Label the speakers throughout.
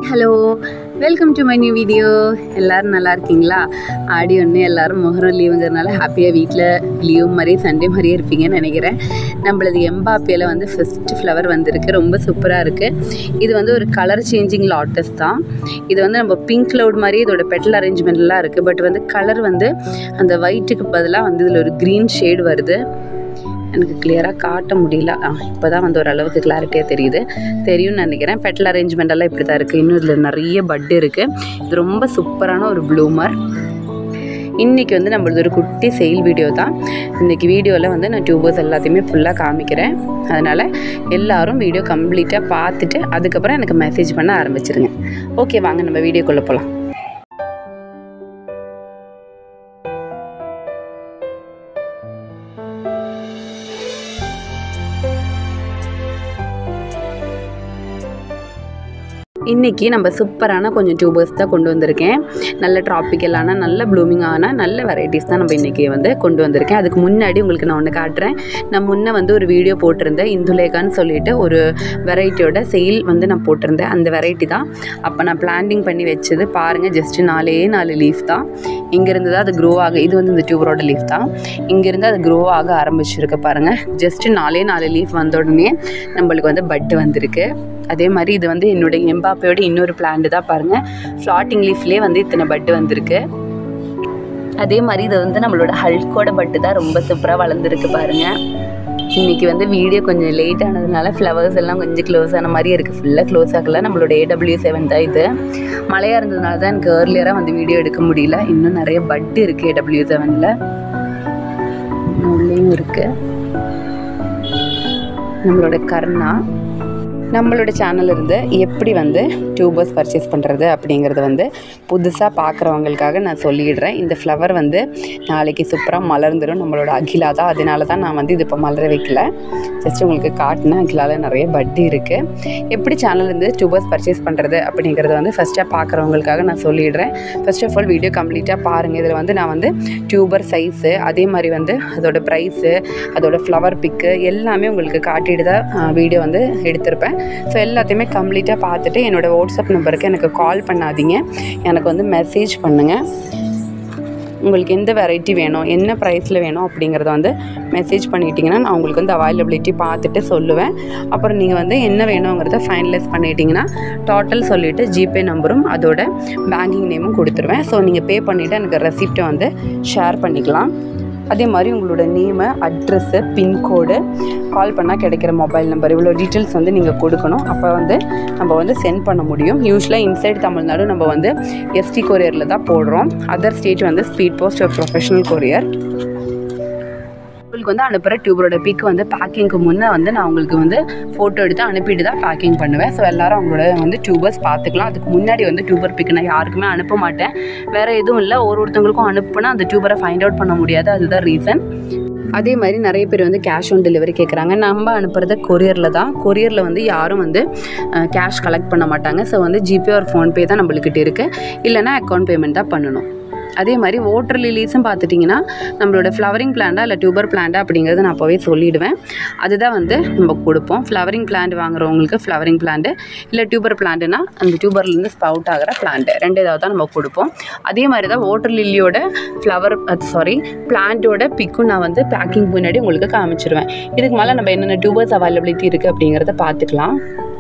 Speaker 1: hello welcome to my new video எல்லோரும் நல்லா இருக்கீங்களா ஆடி ஒன்று எல்லோரும் முகரம் லீவுங்கிறதுனால ஹாப்பியாக வீட்டில் லீவு மாதிரி சண்டே மாதிரியே இருப்பீங்கன்னு நினைக்கிறேன் நம்மளது எம்பாப்பியில் வந்து ஃபஸ்ட்டு ஃப்ளவர் வந்திருக்கு ரொம்ப சூப்பராக இருக்குது இது வந்து ஒரு கலர் சேஞ்சிங் லாட்டஸ் தான் இது வந்து நம்ம பிங்க் க்ளவுட் மாதிரி இதோட பெட்டல் அரேஞ்ச்மெண்ட்லாம் இருக்குது பட் வந்து கலர் வந்து அந்த ஒயிட்டுக்கு பதிலாக வந்து இதில் ஒரு க்ரீன் ஷேட் வருது எனக்கு கிளியராக காட்ட முடியல ஆ இப்போ தான் வந்து ஓரளவுக்கு கிளாரிட்டியாக தெரியுது தெரியும்னு நினைக்கிறேன் பெட்டல் அரேஞ்ச்மெண்ட் எல்லாம் இப்படி தான் இருக்குது இன்னும் இதில் நிறைய பட்டு இருக்குது இது ரொம்ப சூப்பரான ஒரு ப்ளூமர் இன்றைக்கி வந்து நம்மளது ஒரு குட்டி செயில் வீடியோ தான் இன்றைக்கி வீடியோவில் வந்து நான் டியூபர்ஸ் எல்லாத்தையுமே ஃபுல்லாக காமிக்கிறேன் அதனால் எல்லாரும் வீடியோ கம்ப்ளீட்டாக பார்த்துட்டு அதுக்கப்புறம் எனக்கு மெசேஜ் பண்ண ஆரம்பிச்சிருங்க ஓகே வாங்க நம்ம வீடியோக்குள்ளே போகலாம் இன்றைக்கி நம்ம சூப்பரான கொஞ்சம் டியூபர்ஸ் தான் கொண்டு வந்திருக்கேன் நல்ல ட்ராபிக்கலான நல்ல ப்ளூமிங்கான நல்ல வெரைட்டிஸ் தான் நம்ம இன்றைக்கி வந்து கொண்டு வந்திருக்கேன் அதுக்கு முன்னாடி உங்களுக்கு நான் ஒன்று காட்டுறேன் நான் முன்னே வந்து ஒரு வீடியோ போட்டிருந்தேன் இந்துலேகான்னு சொல்லிட்டு ஒரு வெரைட்டியோட செயில் வந்து நான் போட்டிருந்தேன் அந்த வெரைட்டி தான் அப்போ நான் பிளான்டிங் பண்ணி வச்சது பாருங்கள் ஜஸ்ட்டு நாலே நாலு லீஃப் தான் இங்கேருந்து தான் அது க்ரோ ஆக இது வந்து இந்த டியூபரோட லீஃப் தான் இங்கேருந்து அது க்ரோ ஆக ஆரம்பிச்சிருக்கு பாருங்கள் ஜஸ்ட்டு நாலே நாலு லீஃப் வந்த உடனே நம்மளுக்கு வந்து பட்டு வந்திருக்கு அதே மாதிரி இது வந்து என்னுடைய எம்பாப்பையோட இன்னொரு பிளான்ட் தான் பாருங்கள் ஃப்ளாட்டிங் லீஃப்லேயே வந்து இத்தனை பட்டு வந்திருக்கு அதே மாதிரி இது வந்து நம்மளோட ஹல்கோட பட்டு தான் ரொம்ப சூப்பராக வளர்ந்துருக்கு பாருங்கள் இன்றைக்கி வந்து வீடியோ கொஞ்சம் லேட் ஆனதுனால ஃப்ளவர்ஸ் எல்லாம் கொஞ்சம் க்ளோஸ் ஆன மாதிரி இருக்குது ஃபுல்லாக க்ளோஸ் ஆகல நம்மளோட ஏடபிள்யூ செவன் தான் இது மழையாக இருந்ததுனால தான் எனக்கு ஏர்லியராக வந்து வீடியோ எடுக்க முடியல இன்னும் நிறைய பட்டு இருக்குது ஏடபிள்யூ செவனில் உள்ளேயும் இருக்குது நம்மளோட கர்ணா நம்மளோட சேனல் இருந்து எப்படி வந்து டியூபர்ஸ் பர்ச்சேஸ் பண்ணுறது அப்படிங்கிறது வந்து புதுசாக பார்க்குறவங்களுக்காக நான் சொல்லிடுறேன் இந்த ஃப்ளவர் வந்து நாளைக்கு சூப்பராக மலர்ந்துடும் நம்மளோட அகிலா தான் அதனால தான் நான் வந்து இது இப்போ மலர வைக்கல ஜஸ்ட் உங்களுக்கு காட்டினேன் அகிலாவில் நிறைய பட்டு இருக்குது எப்படி சேனல்லேருந்து டியூபர்ஸ் பர்ச்சேஸ் பண்ணுறது அப்படிங்கிறத வந்து ஃபஸ்ட்டாக பார்க்குறவங்களுக்காக நான் சொல்லிடுறேன் ஃபர்ஸ்ட் ஆஃப் ஆல் வீடியோ கம்ப்ளீட்டாக பாருங்கள் இதில் வந்து நான் வந்து டியூபர் சைஸு அதே மாதிரி வந்து அதோட ப்ரைஸு அதோட ஃப்ளவர் பிக்கு எல்லாமே உங்களுக்கு காட்டிட்டு தான் வீடியோ வந்து எடுத்திருப்பேன் ஸோ எல்லாத்தையுமே கம்ப்ளீட்டாக பார்த்துட்டு என்னோடய வாட்ஸ்அப் நம்பருக்கு எனக்கு கால் பண்ணாதீங்க எனக்கு வந்து மெசேஜ் பண்ணுங்கள் உங்களுக்கு எந்த வெரைட்டி வேணும் என்ன ப்ரைஸில் வேணும் அப்படிங்கிறத வந்து மெசேஜ் பண்ணிட்டீங்கன்னா நான் உங்களுக்கு வந்து அவைலபிலிட்டி பார்த்துட்டு சொல்லுவேன் அப்புறம் நீங்கள் வந்து என்ன வேணுங்கிறத ஃபைனலைஸ் பண்ணிட்டீங்கன்னா டோட்டல் சொல்லிவிட்டு ஜிபே நம்பரும் அதோட பேங்கிங் நேமும் கொடுத்துருவேன் ஸோ நீங்கள் பே பண்ணிவிட்டு எனக்கு ரெசிப்ட்டை வந்து ஷேர் பண்ணிக்கலாம் அதே மாதிரி உங்களோட நேமு அட்ரெஸ்ஸு பின்கோடு கால் பண்ணால் கிடைக்கிற மொபைல் நம்பர் இவ்வளோ டீட்டெயில்ஸ் வந்து நீங்கள் கொடுக்கணும் அப்போ வந்து நம்ம வந்து சென்ட் பண்ண முடியும் யூஸ்வலாக இன்சைட் தமிழ்நாடு நம்ம வந்து எஸ்டி கொரியரில் தான் போடுறோம் அதர் ஸ்டேட் வந்து ஸ்பீட் போஸ்ட் ஒரு ப்ரொஃபஷனல் கொரியர் உங்களுக்கு வந்து அனுப்புகிற டியூபரோட பிக் வந்து பேக்கிங்க்கு முன்னே வந்து நான் உங்களுக்கு வந்து ஃபோட்டோ எடுத்து அனுப்பிட்டு தான் பேக்கிங் பண்ணுவேன் ஸோ எல்லாரும் அவங்களோட வந்து டியூபர்ஸ் பார்த்துக்கலாம் அதுக்கு முன்னாடி வந்து டியூபர் பிக் நான் யாருக்குமே அனுப்ப மாட்டேன் வேறு எதுவும் இல்லை ஒரு ஒருத்தவங்களுக்கும் அனுப்புனா அந்த டியூபரை ஃபைண்ட் அவுட் பண்ண முடியாது அதுதான் ரீசன் அதே மாதிரி நிறைய பேர் வந்து கேஷ் ஆன் டெலிவரி கேட்குறாங்க நம்ம அனுப்புறது கொரியரில் தான் கொரியரில் வந்து யாரும் வந்து கேஷ் கலெக்ட் பண்ண மாட்டாங்க ஸோ வந்து ஜிபே ஒரு ஃபோன்பே தான் நம்மளுக்கிட்ட இருக்குது இல்லைனா அக்கௌண்ட் பேமெண்ட் தான் பண்ணணும் அதே மாதிரி வாட்டர் லிலீஸும் பார்த்துட்டிங்கன்னா நம்மளோட ஃப்ளவரிங் பிளான்டா இல்லை டியூபர் பிளான்டா அப்படிங்கிறது நான் அப்போவே சொல்லிவிடுவேன் அதுதான் வந்து நம்ம கொடுப்போம் ஃப்ளவரிங் பிளான்ட் வாங்குறவங்களுக்கு ஃப்ளவரிங் பிளான்ட்டு இல்லை டியூபர் பிளான்ட்டுனா அந்த டியூபர்லேருந்து ஸ்பவுட் ஆகிற பிளான்ட்டு ரெண்டு இதாவது தான் நம்ம கொடுப்போம் அதே மாதிரி தான் வாட்டர் லில்லியோட ஃப்ளவர் சாரி பிளான்ட்டோட பிக்கும் நான் வந்து பேக்கிங் முன்னாடி உங்களுக்கு காமிச்சிருவேன் இதுக்கு மேலே நம்ம என்னென்ன டியூபர்ஸ் அவைலபிலிட்டி இருக்குது அப்படிங்கிறத பார்த்துக்கலாம்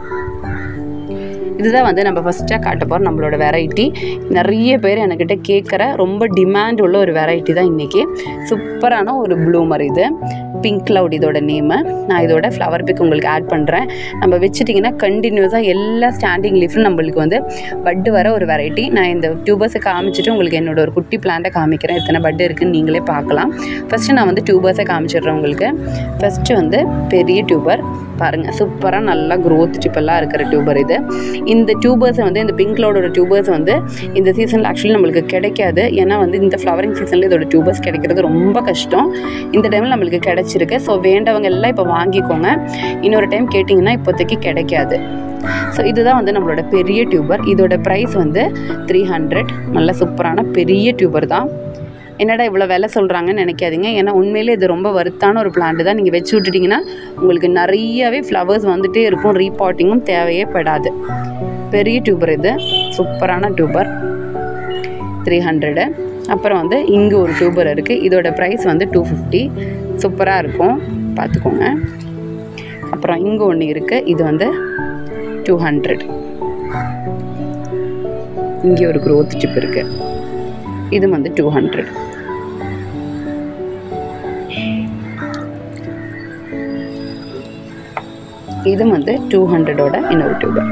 Speaker 1: இதுதான் வந்து நம்ம ஃபஸ்ட்டாக காட்ட போகிறோம் நம்மளோட வெரைட்டி நிறைய பேர் என்கிட்ட கேட்குற ரொம்ப டிமாண்ட் உள்ள ஒரு வெரைட்டி தான் இன்றைக்கி சூப்பரான ஒரு ப்ளூமர் இது பிங்க் க்ளவுட் இதோட நேமு நான் இதோட ஃப்ளவர் பிக் உங்களுக்கு ஆட் பண்ணுறேன் நம்ம வச்சுட்டிங்கன்னா கண்டினியூஸாக எல்லா ஸ்டாண்டிங் லீஃபும் நம்மளுக்கு வந்து பட்டு வர ஒரு வெரைட்டி நான் இந்த டியூபர்ஸை காமிச்சிட்டு உங்களுக்கு என்னோட ஒரு குட்டி பிளான்ட்டை காமிக்கிறேன் எத்தனை பட்டு இருக்குன்னு நீங்களே பார்க்கலாம் ஃபஸ்ட்டு நான் வந்து டியூபர்ஸை காமிச்சிடுறேன் உங்களுக்கு ஃபஸ்ட்டு வந்து பெரிய டியூபர் பாருங்கள் சூப்பராக நல்லா க்ரோத் டிப்பெல்லாம் இருக்கிற டியூபர் இது இந்த டியூபர்ஸை வந்து இந்த பிங்க் க்ளவுடோட டியூபர்ஸ் வந்து இந்த சீசனில் ஆக்சுவலி நம்மளுக்கு கிடைக்காது ஏன்னா வந்து இந்த ஃப்ளவரிங் சீசனில் இதோட டியூபர்ஸ் கிடைக்கிறது ரொம்ப கஷ்டம் இந்த டைமில் நம்மளுக்கு கிடச்சிருக்கு ஸோ வேண்டவங்க எல்லாம் இப்போ வாங்கிக்கோங்க இன்னொரு டைம் கேட்டிங்கன்னா இப்போதைக்கு கிடைக்காது ஸோ இதுதான் வந்து நம்மளோட பெரிய டியூபர் இதோட ப்ரைஸ் வந்து த்ரீ ஹண்ட்ரட் நல்ல சூப்பரான பெரிய டியூபர் தான் என்னடா இவ்வளோ விலை சொல்கிறாங்கன்னு நினைக்காதீங்க ஏன்னா உண்மையிலே இது ரொம்ப வருத்தான ஒரு பிளான்ட் தான் நீங்கள் வச்சு விட்டுட்டிங்கன்னா உங்களுக்கு நிறையவே ஃப்ளவர்ஸ் வந்துகிட்டே இருக்கும் ரீபாட்டிங்கும் தேவையே படாது பெரிய டியூபர் இது சூப்பரான டியூபர் த்ரீ ஹண்ட்ரடு அப்புறம் வந்து இங்கே ஒரு டியூபர் இருக்குது இதோட ப்ரைஸ் வந்து டூ ஃபிஃப்டி சூப்பராக இருக்கும் பார்த்துக்கோங்க அப்புறம் இங்கே ஒன்று இருக்குது இது வந்து டூ ஹண்ட்ரட் இங்கே ஒரு க்ரோத் டிப் இருக்குது இது வந்து டூ ஹண்ட்ரட் இது வந்து டூ ஹண்ட்ரடோட இன்னொரு டியூபர்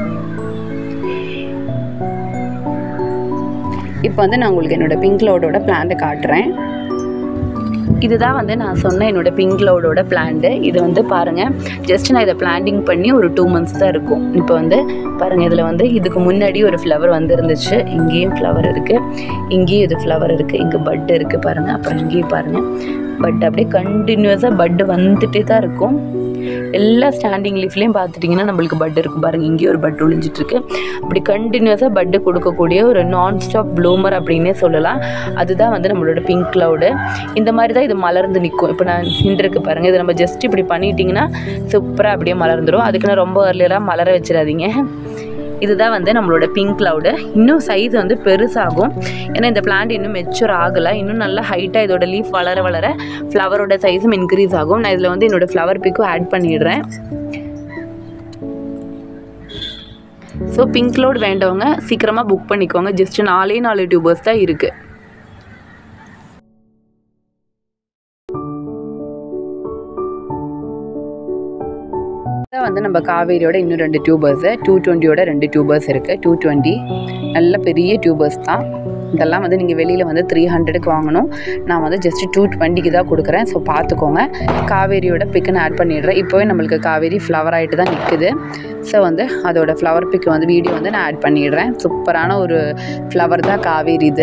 Speaker 1: இப்போ வந்து நான் உங்களுக்கு என்னோட பிங்க் லோடோட பிளான்ட்டை காட்டுறேன் இதுதான் வந்து நான் சொன்ன என்னோட பிங்க் லோடோட பிளான்ட்டு இது வந்து பாருங்கள் ஜஸ்ட் நான் இதை பிளான்டிங் பண்ணி ஒரு டூ மந்த்ஸ் தான் இருக்கும் இப்போ வந்து பாருங்கள் இதில் வந்து இதுக்கு முன்னாடி ஒரு ஃப்ளவர் வந்து இருந்துச்சு இங்கேயும் ஃப்ளவர் இருக்குது இங்கேயும் இது ஃப்ளவர் இருக்குது இங்கே பட் இருக்குது பாருங்கள் அப்புறம் இங்கேயும் பாருங்கள் பட் அப்படியே கண்டினியூஸாக பட்டு வந்துட்டே தான் இருக்கும் எல்லா ஸ்டாண்டிங் லீஃப்லேயும் பார்த்துட்டிங்கன்னா நம்மளுக்கு பட் இருக்கும் பாருங்கள் இங்கேயும் ஒரு பட் ஒளிஞ்சிட்ருக்கு அப்படி கண்டினியூஸாக பட்டு கொடுக்கக்கூடிய ஒரு நான் ஸ்டாப் ப்ளூமர் அப்படின்னே சொல்லலாம் அதுதான் வந்து நம்மளோட பிங்க் க்ளவுடு இந்த மாதிரி தான் இது மலர்ந்து நிற்கும் இப்போ நான் நின்றுருக்கு பாருங்கள் இது நம்ம ஜஸ்ட் இப்படி பண்ணிட்டிங்கன்னா சூப்பராக அப்படியே மலர்ந்துடும் அதுக்கு நான் ரொம்ப ஏர்லியராக மலர வச்சிடாதீங்க இதுதான் வந்து நம்மளோட பிங்க் க்ளவுடு இன்னும் சைஸ் வந்து பெருசாகும் ஏன்னா இந்த பிளான்ட் இன்னும் மெச்சூர் ஆகலை இன்னும் நல்லா ஹைட்டாக இதோட லீஃப் வளர வளர ஃப்ளவரோட சைஸும் இன்க்ரீஸ் ஆகும் நான் இதில் வந்து என்னோட ஃப்ளவர் பிக்கும் ஆட் பண்ணிடுறேன் ஸோ பிங்க் க்ளவுட் வேண்டவங்க சீக்கிரமாக புக் பண்ணிக்கோங்க ஜஸ்ட் நாலே நாலு டியூபர்ஸ் தான் இருக்குது இதான் வந்து நம்ம காவேரியோட இன்னும் ரெண்டு டியூபர்ஸு டூ டுவெண்ட்டியோட ரெண்டு டியூபர்ஸ் இருக்குது டூ டுவெண்ட்டி நல்ல பெரிய டியூபர்ஸ் தான் இதெல்லாம் வந்து நீங்கள் வெளியில் வந்து த்ரீ ஹண்ட்ரடுக்கு வாங்கணும் நான் வந்து ஜஸ்ட் டூ டுவெண்ட்டிக்கு தான் கொடுக்குறேன் ஸோ பார்த்துக்கோங்க காவேரியோட பிக்குன்னு ஆட் பண்ணிடுறேன் இப்போவே நம்மளுக்கு காவேரி ஃப்ளவர் ஆகிட்டு தான் நிற்குது ஸோ வந்து அதோட ஃப்ளவர் பிக் வந்து வீடியோ வந்து நான் ஆட் பண்ணிடுறேன் சூப்பரான ஒரு ஃப்ளவர் தான் காவேரி இது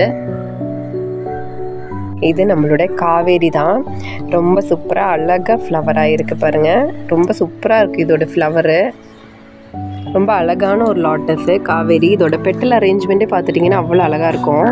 Speaker 2: இது நம்மளோட காவேரி தான் ரொம்ப சூப்பராக அழகாக ஃப்ளவராக இருக்குது பாருங்கள் ரொம்ப சூப்பராக இருக்குது இதோட ஃப்ளவரு ரொம்ப அழகான ஒரு லாட்டஸு காவேரி இதோட பெட்டல் அரேஞ்ச்மெண்ட்டே பார்த்துட்டிங்கன்னா அவ்வளோ அழகாக இருக்கும்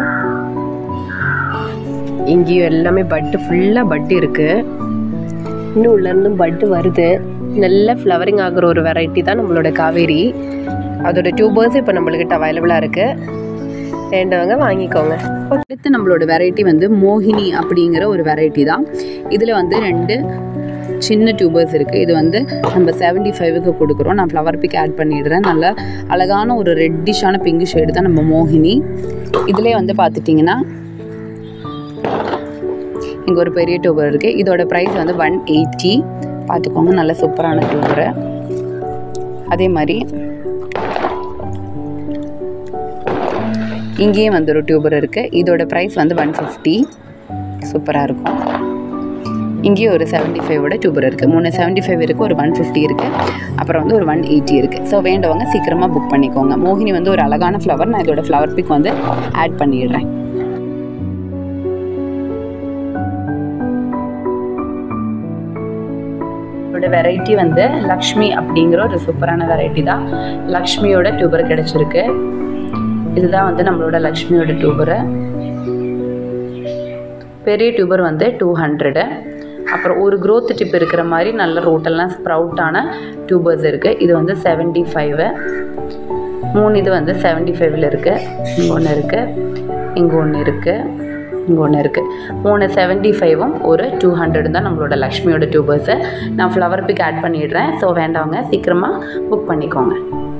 Speaker 2: இங்கேயும் எல்லாமே பட்டு ஃபுல்லாக பட்டு இருக்குது இன்னும் உள்ளேருந்தும் பட்டு வருது நல்ல ஃப்ளவரிங் ஆகுற ஒரு வெரைட்டி தான் நம்மளோட காவேரி அதோட டியூபர்ஸ் இப்போ நம்மளுக்கிட்ட அவைலபிளாக இருக்குது வேண்டவங்க வாங்கிக்கோங்க
Speaker 1: அடுத்து நம்மளோட வெரைட்டி வந்து மோகினி அப்படிங்கிற ஒரு வெரைட்டி தான் இதில் வந்து ரெண்டு சின்ன டியூபர்ஸ் இருக்குது இது வந்து நம்ம செவன்ட்டி ஃபைவுக்கு கொடுக்குறோம் நான் ஃப்ளவர் பிக் ஆட் பண்ணிடுறேன் நல்ல அழகான ஒரு ரெட்டிஷான பிங்க் ஷேடு தான் நம்ம மோகினி இதிலே வந்து பார்த்துட்டிங்கன்னா இங்கே ஒரு பெரிய டியூபர் இருக்குது இதோட ப்ரைஸ் வந்து ஒன் எயிட்டி பார்த்துக்கோங்க நல்ல சூப்பரான டியூபரு அதே மாதிரி இங்கேயும் வந்து ஒரு டியூபர் இருக்குது இதோட ப்ரைஸ் வந்து ஒன் ஃபிஃப்டி சூப்பராக இருக்கும் இங்கேயும் ஒரு செவன்ட்டி ஃபைவோட டியூபர் இருக்குது மூணு செவன்ட்டி ஃபைவ் இருக்குது ஒரு ஒன் ஃபிஃப்டி இருக்குது அப்புறம் வந்து ஒரு ஒன் எயிட்டி இருக்குது ஸோ வேண்டவங்க சீக்கிரமாக புக் பண்ணிக்கோங்க மோகினி வந்து ஒரு அழகான ஃப்ளவர் நான் இதோட ஃப்ளவர் பிக் வந்து ஆட் பண்ணிடுறேன் இதோட வெரைட்டி வந்து லக்ஷ்மி அப்படிங்கிற ஒரு சூப்பரான வெரைட்டி தான் லக்ஷ்மியோட டியூபர் கிடச்சிருக்கு இதுதான் வந்து நம்மளோட லக்ஷ்மியோட டியூபரு பெரிய டியூபர் வந்து டூ ஹண்ட்ரடு அப்புறம் ஒரு growth டிப் இருக்கிற மாதிரி நல்ல ரோட்டெல்லாம் ஸ்ப்ரவுட்டான டியூபர்ஸ் இருக்குது இது வந்து செவன்ட்டி ஃபைவு மூணு இது வந்து செவன்ட்டி ஃபைவ்ல இருக்குது இங்கே ஒன்று இருக்குது இங்கே ஒன்று இருக்குது இங்கே ஒன்று இருக்குது மூணு செவன்ட்டி ஃபைவும் ஒரு டூ ஹண்ட்ரட் தான் நம்மளோட லக்ஷ்மியோட டியூபர்ஸு நான் ஃப்ளவர் பிக் ஆட் பண்ணிடுறேன் ஸோ வேண்டவங்க சீக்கிரமாக புக் பண்ணிக்கோங்க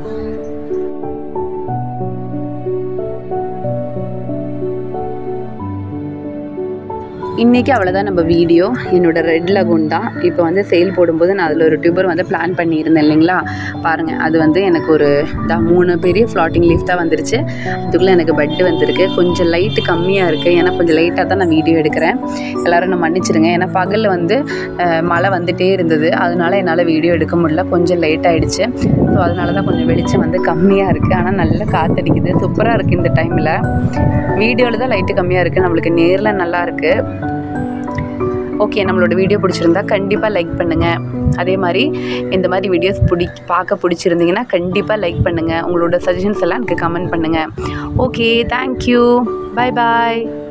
Speaker 1: இன்றைக்கி அவ்வளோதான் நம்ம வீடியோ என்னோட ரெட் லகுன் தான் இப்போ வந்து சேல் போடும்போது நான் அதில் ஒரு டியூபர் வந்து பிளான் பண்ணியிருந்தேன் இல்லைங்களா பாருங்கள் அது வந்து எனக்கு ஒரு தான் மூணு பெரிய ஃப்ளாட்டிங் லீஃப் தான் வந்துருச்சு அதுக்குள்ளே எனக்கு பட்டு வந்திருக்கு கொஞ்சம் லைட்டு கம்மியாக இருக்குது ஏன்னா கொஞ்சம் லைட்டாக தான் நான் வீடியோ எடுக்கிறேன் எல்லோரும் நான் மன்னிச்சிடுங்க ஏன்னா பகலில் வந்து அஹ், மழை வந்துட்டே இருந்தது அதனால என்னால் வீடியோ எடுக்க முடியல கொஞ்சம் லேட் ஆகிடுச்சு ஸோ அதனால தான் கொஞ்சம் வெளிச்சம் வந்து கம்மியாக இருக்குது ஆனால் நல்ல காற்றடிக்குது சூப்பராக இருக்குது இந்த டைமில் வீடியோவில் தான் லைட்டு கம்மியாக இருக்குது நம்மளுக்கு நேரில் நல்லா இருக்குது ஓகே நம்மளோட வீடியோ பிடிச்சிருந்தா கண்டிப்பாக லைக் பண்ணுங்கள் அதே மாதிரி இந்த மாதிரி வீடியோஸ் பிடி பார்க்க பிடிச்சிருந்தீங்கன்னா கண்டிப்பாக லைக் பண்ணுங்கள் உங்களோட சஜஷன்ஸ் எல்லாம் எனக்கு கமெண்ட் பண்ணுங்கள் ஓகே தேங்க்யூ பை பாய்